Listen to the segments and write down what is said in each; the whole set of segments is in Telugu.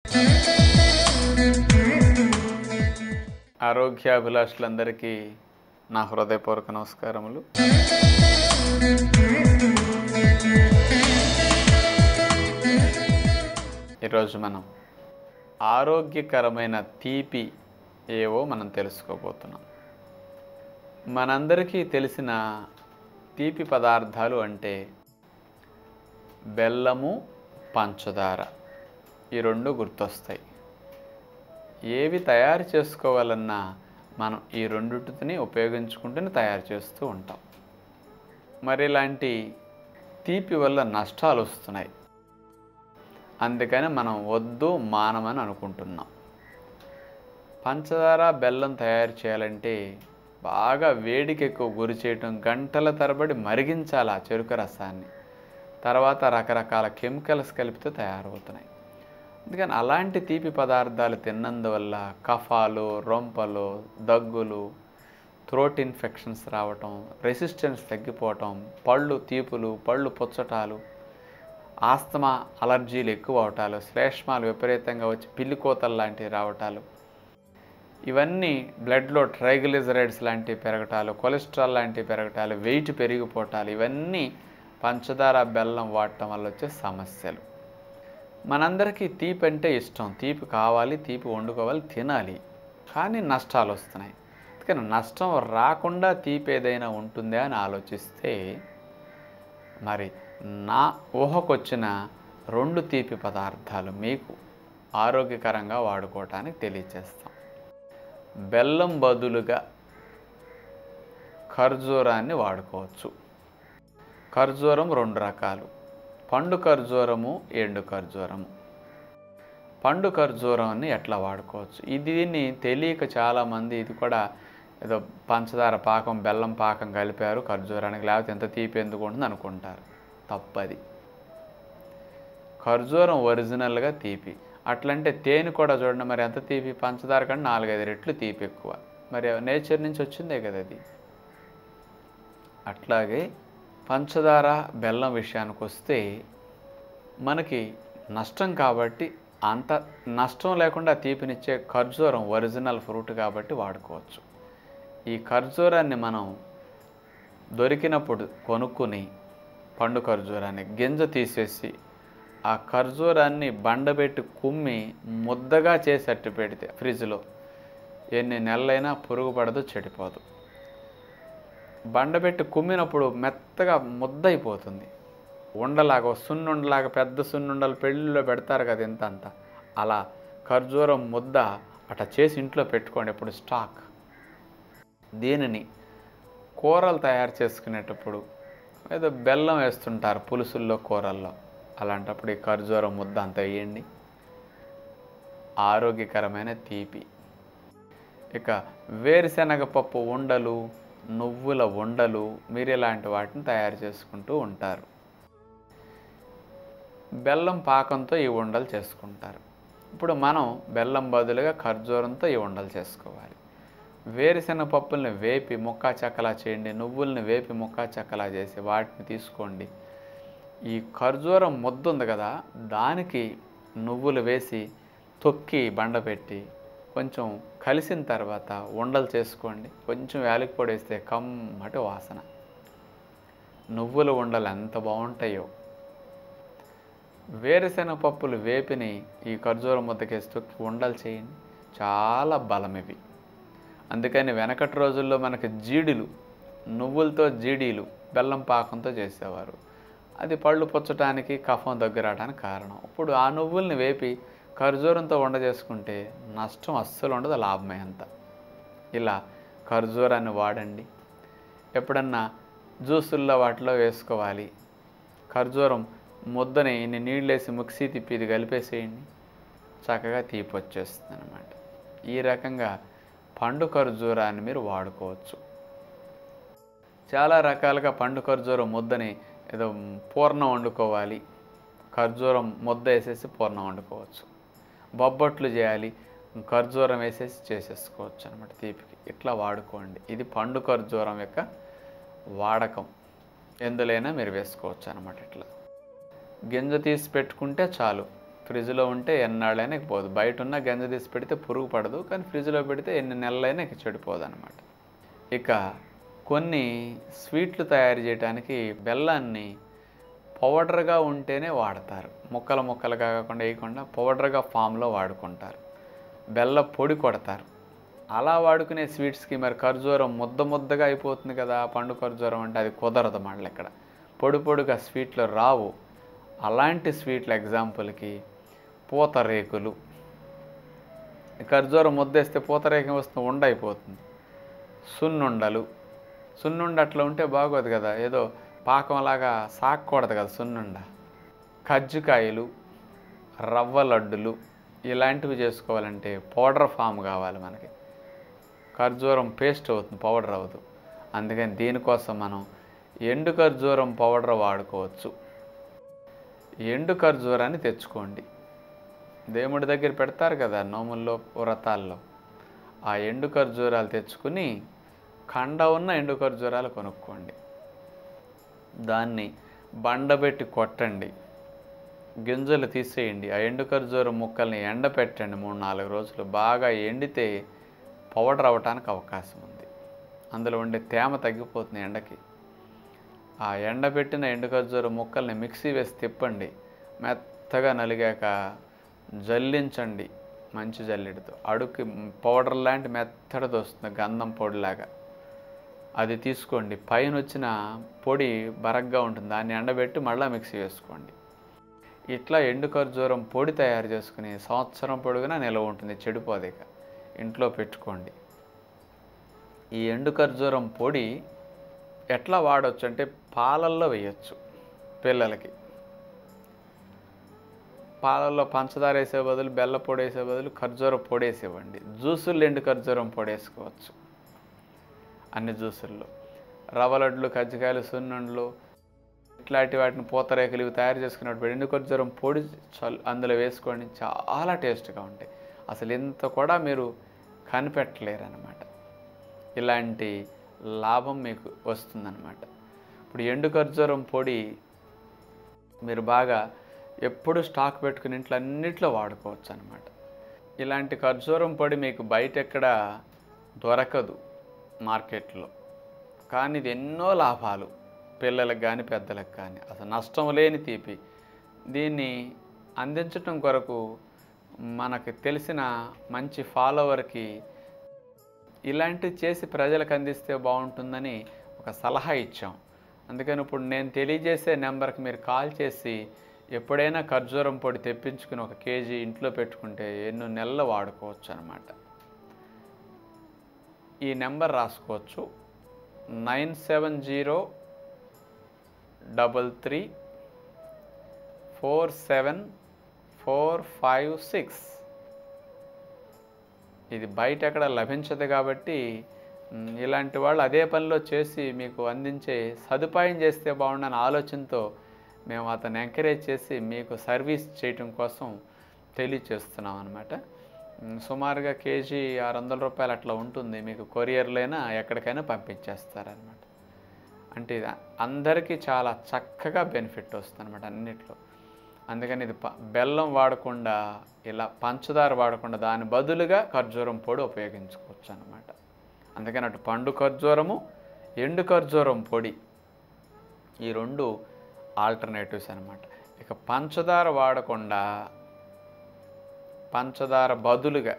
ఆరోగ్యాభిలాషులందరికీ నా హృదయపూర్వక నమస్కారములు ఈరోజు మనం ఆరోగ్యకరమైన తీపి ఏవో మనం తెలుసుకోబోతున్నాం మనందరికీ తెలిసిన తీపి పదార్థాలు అంటే బెల్లము పంచదార ఈ రెండు గుర్తొస్తాయి ఏవి తయారు చేసుకోవాలన్నా మనం ఈ రెండింటిని ఉపయోగించుకుంటూనే తయారు చేస్తూ ఉంటాం మరి ఇలాంటి తీపి వల్ల నష్టాలు వస్తున్నాయి అందుకని మనం వద్దు మానమని అనుకుంటున్నాం పంచదార బెల్లం తయారు చేయాలంటే బాగా వేడికి ఎక్కువ గురి చేయటం గంటల తరబడి మరిగించాలి ఆ చెరుకు రసాన్ని తర్వాత రకరకాల కెమికల్స్ కలిపితే తయారవుతున్నాయి అందుకని అలాంటి తీపి పదార్థాలు తిన్నందువల్ల కఫాలు రొంపలు దగ్గులు థ్రోట్ ఇన్ఫెక్షన్స్ రావటం రెసిస్టెన్స్ తగ్గిపోవటం పళ్ళు తీపులు పళ్ళు పుచ్చటాలు ఆస్తమా అలర్జీలు ఎక్కువ అవటాలు శ్లేష్మాలు విపరీతంగా వచ్చి పిల్లికోతలు లాంటివి రావటాలు ఇవన్నీ బ్లడ్లో ట్రైగ్లిజరైడ్స్ లాంటివి పెరగటాలు కొలెస్ట్రాల్ లాంటివి పెరగటాలు వెయిట్ పెరిగిపోవటాలు ఇవన్నీ పంచదార బెల్లం వాడటం వల్ల వచ్చే సమస్యలు మనందరికీ తీపి అంటే ఇష్టం తీపి కావాలి తీపి వండుకోవాలి తినాలి కానీ నష్టాలు వస్తున్నాయి అందుకని నష్టం రాకుండా తీపి ఏదైనా ఉంటుందా అని ఆలోచిస్తే మరి నా ఊహకొచ్చిన రెండు తీపి పదార్థాలు మీకు ఆరోగ్యకరంగా వాడుకోవటానికి తెలియచేస్తాం బెల్లం బదులుగా ఖర్జూరాన్ని వాడుకోవచ్చు ఖర్జూరం రెండు రకాలు పండు ఖర్జూరము ఎండు ఖర్జూరము పండు ఖర్జూరాన్ని ఎట్లా వాడుకోవచ్చు ఇది దీన్ని తెలియక చాలామంది ఇది కూడా ఏదో పంచదార పాకం బెల్లం పాకం కలిపారు ఖర్జూరానికి లేకపోతే ఎంత తీపి ఎందుకు ఉంటుంది అనుకుంటారు తప్పది ఖర్జూరం ఒరిజినల్గా తీపి అట్లంటే తేనె కూడా చూడండి మరి ఎంత తీపి పంచదార కంటే నాలుగైదు రెట్లు తీపి ఎక్కువ మరి నేచర్ నుంచి వచ్చిందే కదా అది అట్లాగే పంచదార బెల్లం విషయానికి వస్తే మనకి నష్టం కాబట్టి అంత నష్టం లేకుండా తీపినిచ్చే ఖర్జూరం ఒరిజినల్ ఫ్రూట్ కాబట్టి వాడుకోవచ్చు ఈ ఖర్జూరాన్ని మనం దొరికినప్పుడు కొనుక్కుని పండు ఖర్జూరాన్ని గింజ తీసేసి ఆ ఖర్జూరాన్ని బండబెట్టి కుమ్మి ముద్దగా చేసి అట్టు పెడితే ఫ్రిడ్జ్లో ఎన్ని నెలలైనా పురుగు పడదు చెడిపోదు బండబెట్టి కుమ్మినప్పుడు మెత్తగా ముద్ద అయిపోతుంది ఉండలాగా సున్నుండలాగా పెద్ద సున్నుండలు పెళ్ళిలో పెడతారు కదా ఇంత అంత అలా ఖర్జూరం ముద్ద అట్లా చేసి ఇంట్లో పెట్టుకోండి ఇప్పుడు స్టాక్ దీనిని కూరలు తయారు చేసుకునేటప్పుడు ఏదో బెల్లం వేస్తుంటారు పులుసుల్లో కూరల్లో అలాంటప్పుడు ఈ ఖర్జూరం ముద్ద అంత వేయండి ఆరోగ్యకరమైన తీపి ఇక వేరుశనగ పప్పు ఉండలు నువ్వుల ఉండలు మీరు ఇలాంటి వాటిని తయారు చేసుకుంటూ ఉంటారు బెల్లం పాకంతో ఈ ఉండలు చేసుకుంటారు ఇప్పుడు మనం బెల్లం బదులుగా ఖర్జూరంతో ఈ ఉండలు చేసుకోవాలి వేరుశెనగ పప్పుల్ని వేపి ముక్కా చెక్కలా చేయండి నువ్వుల్ని వేపి ముక్కా చెక్కలా చేసి వాటిని తీసుకోండి ఈ ఖర్జూరం ముద్ద ఉంది కదా దానికి నువ్వులు వేసి తొక్కి బండపెట్టి కొంచెం కలిసిన తర్వాత ఉండలు చేసుకోండి కొంచెం యాలకి పొడి వేస్తే కమ్మటి వాసన నువ్వుల ఉండలు ఎంత బాగుంటాయో వేరుశెనగ పప్పులు వేపిని ఈ ఖర్జూరం ముద్దకేసి తొక్కి ఉండలు చేయండి చాలా బలం ఇవి అందుకని వెనకటి రోజుల్లో మనకి జీడులు నువ్వులతో జీడీలు బెల్లం పాకంతో చేసేవారు అది పళ్ళు పుచ్చటానికి కఫం దగ్గరటానికి కారణం ఇప్పుడు ఆ నువ్వుల్ని వేపి ఖర్జూరంతో వండ చేసుకుంటే నష్టం అస్సలు ఉండదు లాభమే అంత ఇలా ఖర్జూరాన్ని వాడండి ఎప్పుడన్నా జ్యూసుల్లో వాటిలో వేసుకోవాలి ఖర్జూరం ముద్దని ఇన్ని నీళ్ళు వేసి మిక్సీ తిప్పి ఇది కలిపేసేయండి చక్కగా తీపి వచ్చేస్తుంది అనమాట ఈ రకంగా పండు ఖర్జూరాన్ని మీరు వాడుకోవచ్చు చాలా రకాలుగా పండు ఖర్జూరం ముద్దని ఏదో పూర్ణం వండుకోవాలి ఖర్జూరం ముద్ద వేసేసి పూర్ణం వండుకోవచ్చు బొబ్బట్లు చేయాలి ఖర్జూరం వేసేసి చేసేసుకోవచ్చు అనమాట తీపికి ఇట్లా వాడుకోండి ఇది పండు ఖర్జూరం యొక్క వాడకం ఎందులైనా మీరు వేసుకోవచ్చు అనమాట ఇట్లా గింజ తీసి పెట్టుకుంటే చాలు ఫ్రిడ్జ్లో ఉంటే ఎన్నాళ్ళైనా ఇక పోదు బయట ఉన్న గంజ తీసి పెడితే పురుగు పడదు కానీ ఫ్రిడ్జ్లో పెడితే ఎన్ని నెలలైనా ఇక చెడిపోదు అనమాట ఇక కొన్ని స్వీట్లు తయారు చేయడానికి బెల్లాన్ని పౌడర్గా ఉంటేనే వాడతారు ముక్కలు ముక్కలుగా కాకుండా వేయకుండా పౌడర్గా ఫామ్లో వాడుకుంటారు బెల్ల పొడి కొడతారు అలా వాడుకునే స్వీట్స్కి మరి ఖర్జూరం ముద్ద ముద్దగా అయిపోతుంది కదా పండు ఖర్జూరం అంటే అది కుదరదు మళ్ళీ ఇక్కడ పొడి పొడిగా స్వీట్లు రావు అలాంటి స్వీట్ల ఎగ్జాంపుల్కి పూతరేకులు ఖర్జూరం ముద్దేస్తే పూతరేక వస్తుంది ఉండ అయిపోతుంది సున్నుండలు సున్నుండ అట్లా ఉంటే బాగోదు కదా ఏదో పాకంలాగా సాగకూడదు కదా సున్నుండ కజ్జికాయలు రవ్వ లడ్డులు ఇలాంటివి చేసుకోవాలంటే పౌడర్ ఫామ్ కావాలి మనకి ఖర్జూరం పేస్ట్ అవుతుంది పౌడర్ అవ్వదు అందుకని దీనికోసం మనం ఎండు ఖర్జూరం పౌడర్ వాడుకోవచ్చు ఎండు ఖర్జూరాన్ని తెచ్చుకోండి దేవుడి దగ్గర పెడతారు కదా నోముల్లో వ్రతాల్లో ఆ ఎండు ఖర్జూరాలు తెచ్చుకుని కండ ఉన్న ఎండు ఖర్జూరాలు కొనుక్కోండి దాన్ని బండబెట్టి కొట్టండి గింజలు తీసేయండి ఆ ఎండు ఖర్జూరం ముక్కల్ని ఎండపెట్టండి మూడు నాలుగు రోజులు బాగా ఎండితే పౌడర్ అవ్వటానికి అవకాశం ఉంది అందులో ఉండే తేమ తగ్గిపోతుంది ఎండకి ఆ ఎండబెట్టిన ఎండు ఖర్జూరం ముక్కల్ని మిక్సీ వేసి తిప్పండి మెత్తగా నలిగాక జల్లించండి మంచి జల్లెడితో అడుక్కి పౌడర్ లాంటి మెత్తడిది వస్తుంది గంధం పొడిలాగా అది తీసుకోండి పైన వచ్చిన పొడి బరగ్గా ఉంటుంది దాన్ని ఎండబెట్టి మళ్ళీ మిక్సీ వేసుకోండి ఇట్లా ఎండు ఖర్జూరం పొడి తయారు చేసుకుని సంవత్సరం పొడుగునా నిల్వ ఉంటుంది చెడిపోదు ఇక ఇంట్లో పెట్టుకోండి ఈ ఎండు ఖర్జూరం పొడి ఎట్లా వాడవచ్చు అంటే పాలల్లో వేయచ్చు పిల్లలకి పాలల్లో పంచదార వేసే బదులు బెల్ల పొడి వేసే బదులు ఖర్జూర పొడి వేసి ఇవ్వండి జ్యూసులు ఎండు ఖర్జూరం పొడి వేసుకోవచ్చు అన్ని జ్యూసుల్లో రవ్వ లడ్లు కజ్జికాయలు సున్నుండలు ఇట్లాంటి వాటిని పూతరేకులు ఇవి తయారు చేసుకున్నప్పుడు ఎండు ఖర్జూరం పొడి చల్ అందులో వేసుకోండి చాలా టేస్ట్గా ఉంటాయి అసలు ఇంత కూడా మీరు కనిపెట్టలేరు అనమాట ఇలాంటి లాభం మీకు వస్తుందన్నమాట ఇప్పుడు ఎండు ఖర్జూరం పొడి మీరు బాగా ఎప్పుడు స్టాక్ పెట్టుకుని ఇంట్లో అన్నిట్లో వాడుకోవచ్చు అనమాట ఇలాంటి ఖర్జూరం పొడి మీకు బయట ఎక్కడ దొరకదు మార్కెట్లో కానీ ఇది ఎన్నో లాభాలు పిల్లలకు కానీ పెద్దలకు కానీ అసలు నష్టం లేని తీపి దీన్ని అందించటం కొరకు మనకు తెలిసిన మంచి ఫాలోవర్కి ఇలాంటివి చేసి ప్రజలకు అందిస్తే బాగుంటుందని ఒక సలహా ఇచ్చాం అందుకని ఇప్పుడు నేను తెలియజేసే నెంబర్కి మీరు కాల్ చేసి ఎప్పుడైనా ఖర్జూరం పొడి తెప్పించుకుని ఒక కేజీ ఇంట్లో పెట్టుకుంటే ఎన్నో నెలలు వాడుకోవచ్చు అనమాట ఈ నెంబర్ రాసుకోవచ్చు nine seven zero double three four seven four five six ఇది బయట ఎక్కడ లభించదు కాబట్టి మ్, ఇలాంటి వాళ్ళు అదే పనిలో చేసి మీకు అందించే సదుపాయం చేస్తే బాగుండని ఆలోచనతో మేము అతను ఎంకరేజ్ చేసి మీకు సర్వీస్ చేయటం కోసం తెలియచేస్తున్నాం అనమాట సుమారుగా కేజీ ఆరు వందల రూపాయలు అట్లా ఉంటుంది మీకు కొరియర్లైనా ఎక్కడికైనా పంపించేస్తారనమాట అంటే ఇది అందరికీ చాలా చక్కగా బెనిఫిట్ వస్తుంది అనమాట అన్నిట్లో అందుకని ఇది ప- బెల్లం వాడకుండా ఇలా పంచదార వాడకుండా దాని బదులుగా ఖర్జూరం పొడి ఉపయోగించుకోవచ్చు అనమాట అందుకని అటు పండు ఖర్జూరము ఎండు ఖర్జూరం పొడి ఈ రెండు ఆల్టర్నేటివ్స్ అనమాట ఇక పంచదార వాడకుండా పంచదార బదులుగా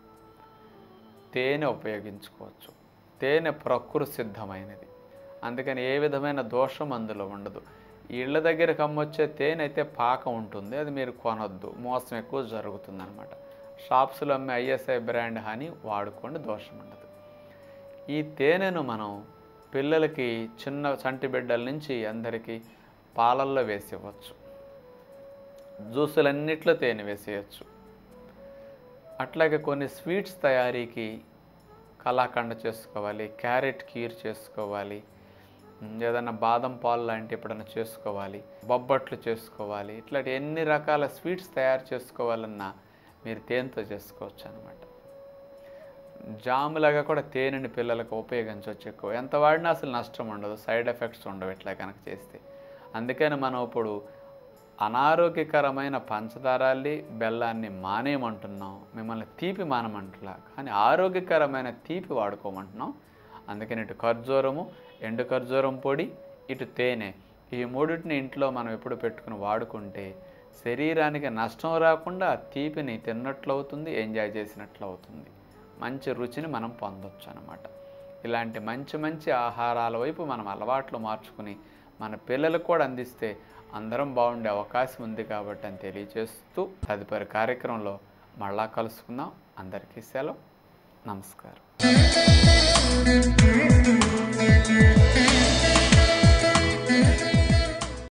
తేనె ఉపయోగించుకోవచ్చు తేనె ప్రకృతి సిద్ధమైనది అందుకని ఏ విధమైన దోషం అందులో ఉండదు ఈ ఇళ్ళ దగ్గరకు అమ్మొచ్చే తేనె అయితే పాకం ఉంటుంది అది మీరు కొనొద్దు మోసం ఎక్కువ జరుగుతుంది అనమాట షాప్స్లో అమ్మే ఐఎస్ఐ బ్రాండ్ హనీ వాడుకోండి దోషం ఉండదు ఈ తేనెను మనం పిల్లలకి చిన్న చంటి బిడ్డల నుంచి అందరికీ పాలల్లో వేసివ్వచ్చు జ్యూసులన్నిట్లో తేనె వేసేయచ్చు అట్లాగే కొన్ని స్వీట్స్ తయారీకి కలాకండ చేసుకోవాలి క్యారెట్ కీర్ చేసుకోవాలి ఉమ్, ఏదైనా బాదం పాలు లాంటి ఎప్పుడైనా చేసుకోవాలి బొబ్బట్లు చేసుకోవాలి ఇట్లాంటి ఎన్ని రకాల స్వీట్స్ తయారు చేసుకోవాలన్నా మీరు తేనెతో చేసుకోవచ్చు అనమాట జాములాగా కూడా తేనెని పిల్లలకు ఉపయోగించవచ్చు ఎక్కువ ఎంత వాడినా అసలు నష్టం ఉండదు సైడ్ ఎఫెక్ట్స్ ఉండవు ఇట్లా కనుక చేస్తే అందుకని మనం ఇప్పుడు అనారోగ్యకరమైన పంచదారాల్ని బెల్లాన్ని మానేయమంటున్నాం మిమ్మల్ని తీపి మానమంటలా కానీ ఆరోగ్యకరమైన తీపి వాడుకోమంటున్నాం అందుకని ఇటు ఖర్జూరము ఎండు ఖర్జూరం పొడి ఇటు తేనె ఈ మూడింటిని ఇంట్లో మనం ఎప్పుడు పెట్టుకుని వాడుకుంటే శరీరానికి నష్టం రాకుండా తీపిని తిన్నట్లు అవుతుంది ఎంజాయ్ చేసినట్లు అవుతుంది మంచి రుచిని మనం పొందొచ్చు అనమాట ఇలాంటి మంచి మంచి ఆహారాల వైపు మనం అలవాట్లు మార్చుకుని మన పిల్లలకు కూడా అందిస్తే అందరం బాగుండే అవకాశం ఉంది కాబట్టి అని తెలియజేస్తూ తదుపరి కార్యక్రమంలో మళ్ళా కలుసుకుందాం అందరికీ సెలవు నమస్కారం